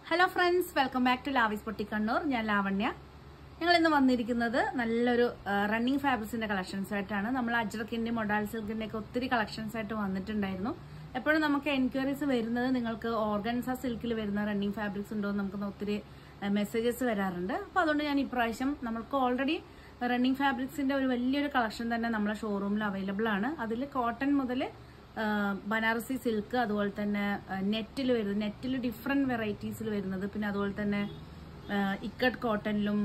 hello friends welcome back to ലാവിസ് പൊട്ടി കണ്ണൂർ ഞാൻ ലാവണ്യ ഞങ്ങൾ ഇന്ന് വന്നിരിക്കുന്നത് നല്ലൊരു റണ്ണിങ് ഫാബ്രിക്സിന്റെ കളക്ഷൻസ് ആയിട്ടാണ് നമ്മൾ അജ്രക്കിന്റെ മൊഡാൽ സിൽക്കിന്റെ ഒക്കെ ഒത്തിരി കളക്ഷൻസ് ആയിട്ട് വന്നിട്ടുണ്ടായിരുന്നു എപ്പോഴും നമുക്ക് എൻക്വയറീസ് വരുന്നത് നിങ്ങൾക്ക് ഓർഗൻസ സിൽക്കിൽ വരുന്ന റണ്ണിങ് ഫാബ്രിക്സ് ഉണ്ടോ എന്ന് നമുക്ക് ഒത്തിരി മെസ്സേജസ് വരാറുണ്ട് അപ്പോൾ അതുകൊണ്ട് ഞാൻ ഇപ്രാവശ്യം നമ്മൾക്ക് ഓൾറെഡി റണ്ണിങ് ഫാബ്രിക്സിന്റെ ഒരു വലിയൊരു കളക്ഷൻ തന്നെ നമ്മളെ ഷോറൂമിൽ അവൈലബിൾ ആണ് അതിൽ കോട്ടൺ മുതൽ ബനാറസി സിൽക്ക് അതുപോലെ തന്നെ നെറ്റിൽ വരുന്നത് നെറ്റിൽ ഡിഫറെന്റ് വെറൈറ്റീസിൽ വരുന്നത് പിന്നെ അതുപോലെ തന്നെ ഇക്കട്ട് കോട്ടണിലും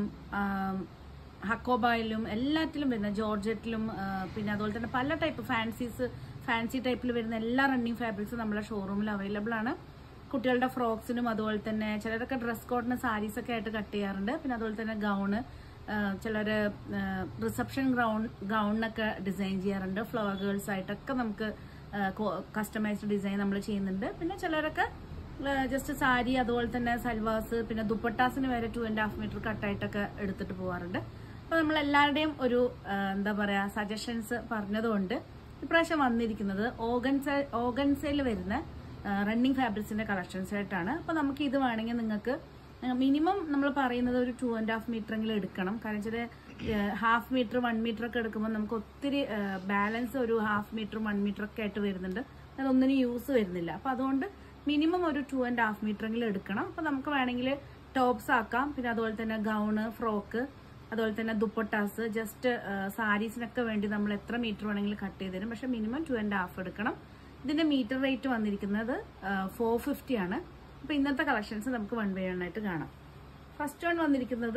ഹക്കോബായിലും എല്ലാറ്റിലും വരുന്ന ജോർജറ്റിലും ആ, പിന്നെ അതുപോലെ തന്നെ പല ടൈപ്പ് ഫാൻസീസ് ഫാൻസി ടൈപ്പിൽ വരുന്ന എല്ലാ റണ്ണിങ് ഫാബ്രിക്സും നമ്മുടെ ഷോറൂമിൽ അവൈലബിൾ ആണ് കുട്ടികളുടെ ഫ്രോക്സിനും അതുപോലെ തന്നെ ചിലരൊക്കെ ഡ്രസ് കോഡിന് സാരീസ് ഒക്കെ ആയിട്ട് കട്ട് ചെയ്യാറുണ്ട് പിന്നെ അതുപോലെ തന്നെ ഗൗണ് ചിലര് റിസപ്ഷൻ ഗൗൺ ഗൗണിനൊക്കെ ഡിസൈൻ ചെയ്യാറുണ്ട് ഫ്ലവർ ഗേൾസ് ആയിട്ടൊക്കെ നമുക്ക് കസ്റ്റമൈസ്ഡ് ഡിസൈൻ നമ്മൾ ചെയ്യുന്നുണ്ട് പിന്നെ ചിലരൊക്കെ ജസ്റ്റ് സാരി അതുപോലെ തന്നെ സൽവാസ് പിന്നെ ദുപ്പട്ടാസിന് വരെ ടു ആൻഡ് ഹാഫ് മീറ്റർ കട്ടായിട്ടൊക്കെ എടുത്തിട്ട് പോകാറുണ്ട് അപ്പൊ നമ്മൾ എല്ലാവരുടെയും ഒരു ആ, എന്താ പറയാ സജഷൻസ് പറഞ്ഞതുകൊണ്ട് ഇപ്രാവശ്യം വന്നിരിക്കുന്നത് ഓഗൻസ ഓഗൻസയിൽ വരുന്ന റണ്ണിങ് ഫാബ്രിക്സിന്റെ കളക്ഷൻസ് ആയിട്ടാണ് അപ്പൊ നമുക്ക് ഇത് വേണമെങ്കിൽ നിങ്ങൾക്ക് മിനിമം നമ്മൾ പറയുന്നത് ഒരു ടു ആൻഡ് ഹാഫ് മീറ്റർ എങ്കിലും എടുക്കണം കാരണം വെച്ചാൽ ഹാഫ് മീറ്റർ വൺ മീറ്റർ ഒക്കെ എടുക്കുമ്പോൾ നമുക്ക് ഒത്തിരി ബാലൻസ് ഒരു ഹാഫ് മീറ്റർ വൺ മീറ്റർ ഒക്കെ ആയിട്ട് വരുന്നുണ്ട് അതൊന്നിനും യൂസ് വരുന്നില്ല അപ്പൊ അതുകൊണ്ട് മിനിമം ഒരു ടു ആൻഡ് ഹാഫ് മീറ്റർ എങ്കിലും എടുക്കണം അപ്പൊ നമുക്ക് വേണമെങ്കിൽ ടോപ്സ് ആക്കാം പിന്നെ അതുപോലെ തന്നെ ഗൗണ് ഫ്രോക്ക് അതുപോലെ തന്നെ ദുപ്പട്ടാസ് ജസ്റ്റ് സാരീസിനൊക്കെ വേണ്ടി നമ്മൾ എത്ര മീറ്റർ വേണമെങ്കിലും കട്ട് ചെയ്ത് തരും പക്ഷെ മിനിമം ടു ആൻഡ് ഹാഫ് എടുക്കണം ഇതിന്റെ മീറ്റർ റേറ്റ് വന്നിരിക്കുന്നത് ഫോർ ഫിഫ്റ്റി ആണ് അപ്പൊ ഇന്നത്തെ കളക്ഷൻസ് നമുക്ക് വൺ വേ ആയിട്ട് കാണാം ഫസ്റ്റ് വൺ വന്നിരിക്കുന്നത്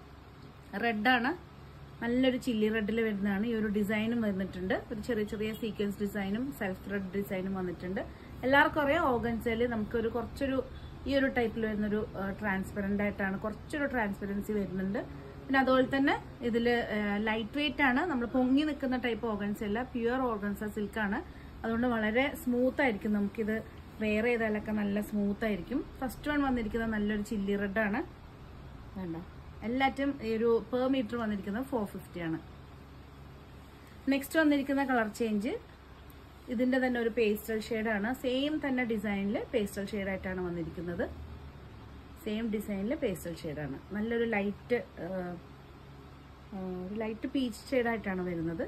റെഡാണ് നല്ലൊരു ചില്ലി റെഡിൽ വരുന്നതാണ് ഈ ഒരു ഡിസൈനും വന്നിട്ടുണ്ട് ഒരു ചെറിയ ചെറിയ സീക്വൻസ് ഡിസൈനും സെൽഫ് ത്രെഡ് ഡിസൈനും വന്നിട്ടുണ്ട് എല്ലാവർക്കും അറിയാം ഓഗൻസയിൽ നമുക്കൊരു കുറച്ചൊരു ഈ ഒരു ടൈപ്പിൽ വരുന്നൊരു ട്രാൻസ്പെറന്റ് ആയിട്ടാണ് കുറച്ചൊരു ട്രാൻസ്പെറൻസി വരുന്നുണ്ട് പിന്നെ അതുപോലെ തന്നെ ഇതിൽ ലൈറ്റ് വെയിറ്റ് ആണ് നമ്മൾ പൊങ്ങി നിൽക്കുന്ന ടൈപ്പ് ഓർഗൻസ അല്ല പ്യുവർ ഓർഗൻസ സിൽക്കാണ് അതുകൊണ്ട് വളരെ സ്മൂത്ത് ആയിരിക്കും നമുക്കിത് വെയർ ചെയ്താലൊക്കെ നല്ല സ്മൂത്ത് ആയിരിക്കും ഫസ്റ്റ് വൺ വന്നിരിക്കുന്നത് നല്ലൊരു ചില്ലി റെഡ് ആണ് വേണ്ട എല്ലാറ്റും ഈ ഒരു പെർ മീറ്റർ വന്നിരിക്കുന്നത് ഫോർ ഫിഫ്റ്റി ആണ് നെക്സ്റ്റ് വന്നിരിക്കുന്ന കളർ ചേഞ്ച് ഇതിന്റെ തന്നെ ഒരു പേസ്റ്റൽ ഷെയ്ഡാണ് സെയിം തന്നെ ഡിസൈനിൽ പേസ്റ്റൽ ഷെയ്ഡായിട്ടാണ് വന്നിരിക്കുന്നത് സെയിം ഡിസൈനിൽ പേസ്റ്റൽ ഷെയ്ഡാണ് നല്ലൊരു ലൈറ്റ് ഒരു ലൈറ്റ് പീച്ച് ഷെയ്ഡായിട്ടാണ് വരുന്നത്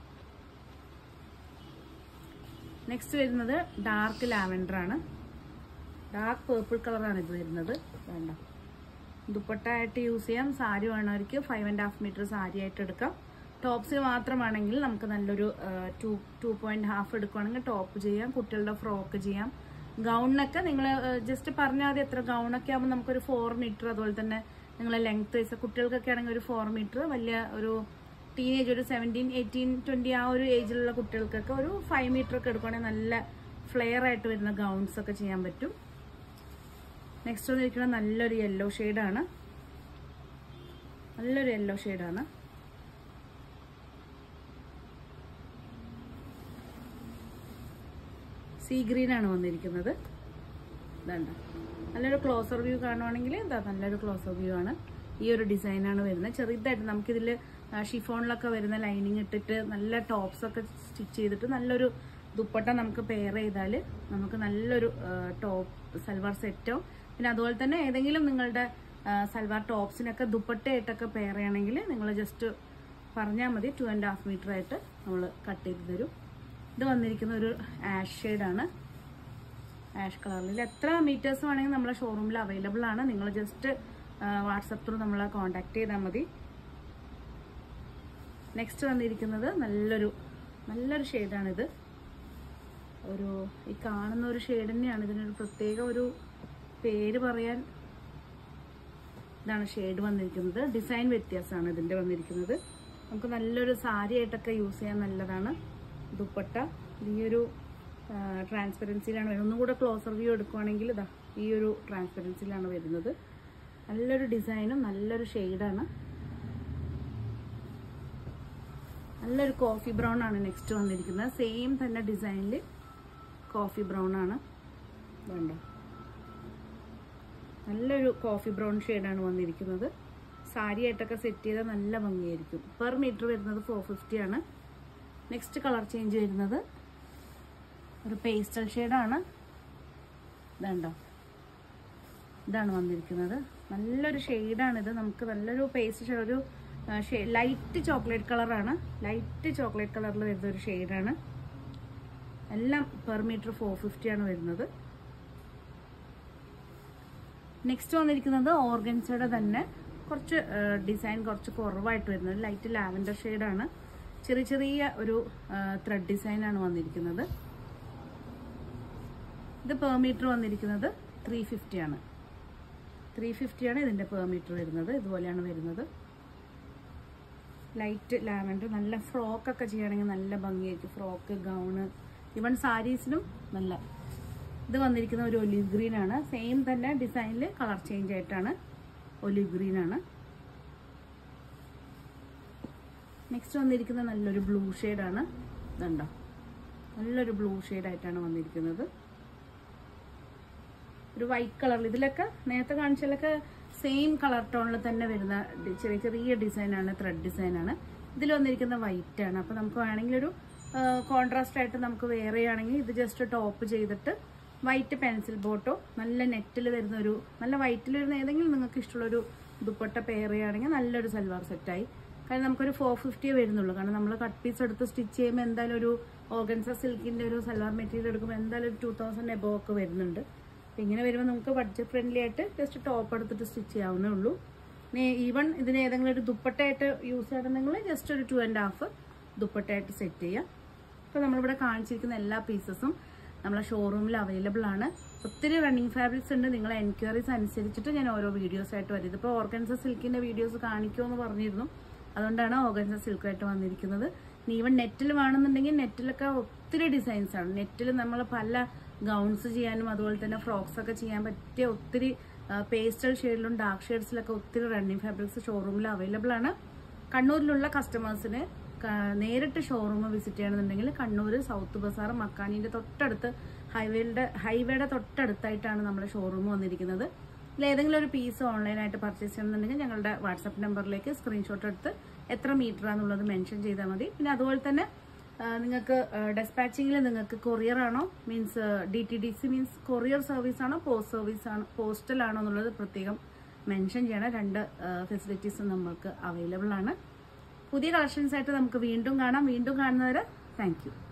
നെക്സ്റ്റ് വരുന്നത് ഡാർക്ക് ലാവൻഡർ ആണ് ഡാർക്ക് പേർപ്പിൾ കളറാണ് ഇത് വരുന്നത് വേണ്ട ദുപ്പട്ട ആയിട്ട് യൂസ് ചെയ്യാം സാരി വേണവർക്ക് five and half metre sari ആയിട്ട് എടുക്കാം ടോപ്സിന് മാത്രമാണെങ്കിൽ നമുക്ക് നല്ലൊരു ടു ടു പോയിന്റ് ഹാഫ് എടുക്കുവാണെങ്കിൽ ടോപ്പ് ചെയ്യാം കുട്ടികളുടെ ഫ്രോക്ക് ചെയ്യാം ഗൗണിനൊക്കെ നിങ്ങൾ ജസ്റ്റ് പറഞ്ഞാൽ മതി എത്ര ഗൗണൊക്കെ ആകുമ്പോൾ നമുക്കൊരു ഫോർ മീറ്റർ അതുപോലെ തന്നെ നിങ്ങൾ ലെങ്ത് വൈസ് കുട്ടികൾക്കൊക്കെ ആണെങ്കിൽ ഒരു ഫോർ മീറ്റർ വലിയ ഒരു ടീനേജ് ഒരു സെവൻറ്റീൻ എയ്റ്റീൻ ട്വന്റി ആ ഒരു ഏജിലുള്ള കുട്ടികൾക്കൊക്കെ ഒരു ഫൈവ് മീറ്റർ ഒക്കെ എടുക്കുവാണെങ്കിൽ നല്ല ഫ്ലെയർ ആയിട്ട് വരുന്ന ഗൗൺസ് ഒക്കെ ചെയ്യാൻ പറ്റും നെക്സ്റ്റ് വന്നിരിക്കുന്നത് നല്ലൊരു യെല്ലോ ഷെയ്ഡാണ് നല്ലൊരു യെല്ലോ ഷെയ്ഡാണ് സീ ഗ്രീൻ ആണ് വന്നിരിക്കുന്നത് ഇതുണ്ട് നല്ലൊരു ക്ലോസർ വ്യൂ കാണുവാണെങ്കിൽ ഇതാ നല്ലൊരു ക്ലോസർ വ്യൂ ആണ് ഈ ഒരു ഡിസൈനാണ് വരുന്നത് ചെറുതായിട്ട് നമുക്കിതിൽ ഷിഫോണിലൊക്കെ വരുന്ന ലൈനിങ് ഇട്ടിട്ട് നല്ല ടോപ്സ് ഒക്കെ സ്റ്റിച്ച് ചെയ്തിട്ട് നല്ലൊരു ദുപ്പട്ട നമുക്ക് പെയർ ചെയ്താൽ നമുക്ക് നല്ലൊരു ടോപ്പ് സൽവാർ സെറ്റോ പിന്നെ അതുപോലെ തന്നെ ഏതെങ്കിലും നിങ്ങളുടെ ആ, സൽവാർ ടോപ്സിനൊക്കെ ദുപ്പട്ടയായിട്ടൊക്കെ പെയർ ചെയ്യണമെങ്കിൽ നിങ്ങൾ ജസ്റ്റ് പറഞ്ഞാൽ മതി ടു ആൻഡ് ഹാഫ് മീറ്റർ ആയിട്ട് നമ്മൾ കട്ട് ചെയ്ത് തരും ഇത് വന്നിരിക്കുന്ന ഒരു ആഷ് ഷെയ്ഡാണ് ആഷ് കളറിൽ എത്ര മീറ്റേഴ്സ് വേണമെങ്കിൽ നമ്മളെ ഷോറൂമിൽ അവൈലബിൾ ആണ് നിങ്ങൾ ജസ്റ്റ് വാട്സപ്പ് ത്രൂ നമ്മളെ കോൺടാക്ട് ചെയ്താൽ മതി നെക്സ്റ്റ് വന്നിരിക്കുന്നത് നല്ലൊരു നല്ലൊരു ഷെയ്ഡാണിത് ഒരു ഈ കാണുന്ന ഒരു ഷെയ്ഡ് തന്നെയാണ് ഇതിനൊരു പ്രത്യേക ഒരു പേര് പറയാൻ ഇതാണ് ഷെയ്ഡ് വന്നിരിക്കുന്നത് ഡിസൈൻ വ്യത്യാസമാണ് ഇതിന്റെ വന്നിരിക്കുന്നത് നമുക്ക് നല്ലൊരു സാരി ആയിട്ടൊക്കെ യൂസ് ചെയ്യാൻ നല്ലതാണ് ദുപ്പട്ട ഈ ഒരു ട്രാൻസ്പെറൻസിയിലാണ് വരുന്നത് ഒന്നും കൂടെ ക്ലോസർ വ്യൂ എടുക്കുവാണെങ്കിൽ ഇതാ ഈ ഒരു ട്രാൻസ്പെറൻസിയിലാണ് വരുന്നത് നല്ലൊരു ഡിസൈനും നല്ലൊരു ഷെയ്ഡാണ് നല്ലൊരു കോഫി ബ്രൗൺ ആണ് നെക്സ്റ്റ് വന്നിരിക്കുന്നത് സെയിം തന്നെ ഡിസൈനിൽ കോഫി ബ്രൗൺ ആണ് വേണ്ട നല്ലൊരു കോഫി ബ്രൗൺ ഷെയ്ഡാണ് വന്നിരിക്കുന്നത് സാരി ആയിട്ടൊക്കെ സെറ്റ് ചെയ്താൽ നല്ല ഭംഗിയായിരിക്കും പെർ മീറ്റർ വരുന്നത് ഫോർ ഫിഫ്റ്റി ആണ് നെക്സ്റ്റ് കളർ ചേഞ്ച് വരുന്നത് ഒരു പേസ്റ്റൽ ഷെയ്ഡാണ് ഇതുണ്ടോ ഇതാണ് വന്നിരിക്കുന്നത് നല്ലൊരു ഷെയ്ഡാണിത് നമുക്ക് നല്ലൊരു പേസ്റ്റ് ഷെയ്ഡ് ഒരു ലൈറ്റ് ചോക്ലേറ്റ് കളറാണ് ലൈറ്റ് ചോക്ലേറ്റ് കളറിൽ വരുന്ന ഒരു ഷെയ്ഡാണ് എല്ലാം പെർ മീറ്റർ ഫോർ ഫിഫ്റ്റി ആണ് വരുന്നത് നെക്സ്റ്റ് വന്നിരിക്കുന്നത് ഓർഗൻസയുടെ തന്നെ കുറച്ച് ഡിസൈൻ കുറച്ച് കുറവായിട്ട് വരുന്നത് ലൈറ്റ് ലാവൻഡർ ഷെയ്ഡാണ് ചെറിയ ചെറിയ ഒരു ത്രെഡ് ഡിസൈൻ ആണ് വന്നിരിക്കുന്നത് ഇത് പെർ മീറ്റർ വന്നിരിക്കുന്നത് ത്രീ ഫിഫ്റ്റി ആണ് ത്രീ ഫിഫ്റ്റി ആണ് ഇതിന്റെ പെർ മീറ്റർ വരുന്നത് ഇതുപോലെയാണ് വരുന്നത് ലൈറ്റ് ലാവൻഡർ നല്ല ഫ്രോക്കൊക്കെ ചെയ്യുകയാണെങ്കിൽ നല്ല ഭംഗിയായിരിക്കും ഫ്രോക്ക് ഗൗണ് ഈവൻ സാരീസിനും നല്ല ഇത് വന്നിരിക്കുന്ന ഒരു ഒലിവ് ഗ്രീൻ ആണ് സെയിം തന്നെ ഡിസൈനിൽ കളർ ചേഞ്ച് ആയിട്ടാണ് ഒലിവ് ഗ്രീൻ ആണ് നെക്സ്റ്റ് വന്നിരിക്കുന്ന നല്ലൊരു ബ്ലൂ ആണ് ഇതുണ്ടോ നല്ലൊരു ബ്ലൂ ആയിട്ടാണ് വന്നിരിക്കുന്നത് ഒരു വൈറ്റ് കളറിൽ ഇതിലൊക്കെ നേരത്തെ കാണിച്ചതിലൊക്കെ സെയിം കളർ ടോണിൽ തന്നെ വരുന്ന ഡി- ചെറിയ ചെറിയ ഡിസൈനാണ് ത്രെഡ് ഡിസൈനാണ് ഇതിൽ വന്നിരിക്കുന്ന വൈറ്റ് ആണ് അപ്പോൾ നമുക്ക് വേണമെങ്കിൽ ഒരു കോൺട്രാസ്റ്റ് ആയിട്ട് നമുക്ക് വേറെ ആണെങ്കിൽ ഇത് ജസ്റ്റ് ടോപ്പ് ചെയ്തിട്ട് വൈറ്റ് പെൻസിൽ ബോട്ടോ നല്ല നെറ്റിൽ വരുന്ന ഒരു നല്ല വൈറ്റിൽ വരുന്ന ഏതെങ്കിലും നിങ്ങൾക്ക് ഇഷ്ടമുള്ളൊരു ദുപ്പട്ട പെയർ ചെയ്യുകയാണെങ്കിൽ നല്ലൊരു സൽവാർ സെറ്റായി കാരണം നമുക്കൊരു ഫോർ ഫിഫ്റ്റിയേ വരുന്നുള്ളൂ കാരണം നമ്മൾ കട്ട് പീസ് എടുത്ത് സ്റ്റിച്ച് ചെയ്യുമ്പോൾ എന്തായാലും ഒരു ഓർഗൻസ സിൽക്കിന്റെ ഒരു സൽവാർ മെറ്റീരിയൽ എടുക്കുമ്പോൾ എന്തായാലും ഒരു ടൂ തൗസൻഡ് എബോ ഒക്കെ വരുന്നുണ്ട് അപ്പം ഇങ്ങനെ വരുമ്പോൾ നമുക്ക് ബഡ്ജറ്റ് ഫ്രണ്ട്ലി ആയിട്ട് ജസ്റ്റ് ടോപ്പ് എടുത്തിട്ട് സ്റ്റിച്ച് ചെയ്യാവുന്നേ ഉള്ളൂ ഈവൺ ഇതിന് ഏതെങ്കിലും ഒരു ദുപ്പട്ടയായിട്ട് യൂസ് ചെയ്യണമെങ്കിൽ ജസ്റ്റ് ഒരു ടു ആൻഡ് ഹാഫ് ദുപ്പട്ടയായിട്ട് സെറ്റ് ചെയ്യാം ഇപ്പോൾ നമ്മളിവിടെ കാണിച്ചിരിക്കുന്ന എല്ലാ പീസസും നമ്മളെ ഷോറൂമിൽ അവൈലബിൾ ആണ് ഒത്തിരി റണ്ണിങ് ഫാബ്രിക്സ് ഉണ്ട് നിങ്ങളെ എൻക്വയറീസ് അനുസരിച്ചിട്ട് ഞാൻ ഓരോ വീഡിയോസ് ആയിട്ട് വരും ഇതിപ്പോൾ ഓർഗൻസ സിൽക്കിന്റെ വീഡിയോസ് കാണിക്കുമെന്ന് പറഞ്ഞിരുന്നു അതുകൊണ്ടാണ് ഓർഗൻസ സിൽക്കായിട്ട് വന്നിരിക്കുന്നത് ഇനി ഈവൻ നെറ്റിൽ വേണമെന്നുണ്ടെങ്കിൽ നെറ്റിലൊക്കെ ഒത്തിരി ഡിസൈൻസ് ആണ് നെറ്റിൽ നമ്മൾ പല ഗൗൺസ് ചെയ്യാനും അതുപോലെ തന്നെ ഫ്രോക്സ് ഒക്കെ ചെയ്യാൻ പറ്റിയ ഒത്തിരി പേസ്റ്റൽ ഷെയ്ഡിലും ഡാർക്ക് ഷെയ്ഡ്സിലൊക്കെ ഒത്തിരി റണ്ണിങ് ഫാബ്രിക്സ് ഷോറൂമിൽ അവൈലബിൾ ആണ് കണ്ണൂരിലുള്ള കസ്റ്റമേഴ്സിന് നേരിട്ട് ഷോറൂം വിസിറ്റ് ചെയ്യണമെന്നുണ്ടെങ്കിൽ കണ്ണൂർ സൗത്ത് ബസാർ മക്കാനിന്റെ തൊട്ടടുത്ത് ഹൈവേയുടെ ഹൈവേയുടെ തൊട്ടടുത്തായിട്ടാണ് നമ്മുടെ ഷോറൂം വന്നിരിക്കുന്നത് ഇതിൽ ഏതെങ്കിലും ഒരു പീസ് ഓൺലൈനായിട്ട് പർച്ചേസ് ചെയ്യണമെന്നുണ്ടെങ്കിൽ ഞങ്ങളുടെ വാട്സപ്പ് നമ്പറിലേക്ക് സ്ക്രീൻഷോട്ട് എടുത്ത് എത്ര മീറ്റർ ആണെന്നുള്ളത് മെൻഷൻ ചെയ്താൽ മതി പിന്നെ അതുപോലെ തന്നെ ആ, നിങ്ങൾക്ക് ഡെസ്പാച്ചിങ്ങിൽ നിങ്ങൾക്ക് കൊറിയർ ആണോ means D T D C means courier service ആണോ പോസ്റ്റ് സർവീസ് ആണോ പോസ്റ്റൽ ആണോ എന്നുള്ളത് പ്രത്യേകം മെൻഷൻ ചെയ്യണം രണ്ട് ഫെസിലിറ്റീസും നമ്മൾക്ക് അവൈലബിൾ ആണ് പുതിയ കളക്ഷൻസ് ആയിട്ട് നമുക്ക് വീണ്ടും കാണാം വീണ്ടും കാണുന്നവരെ താങ്ക് യു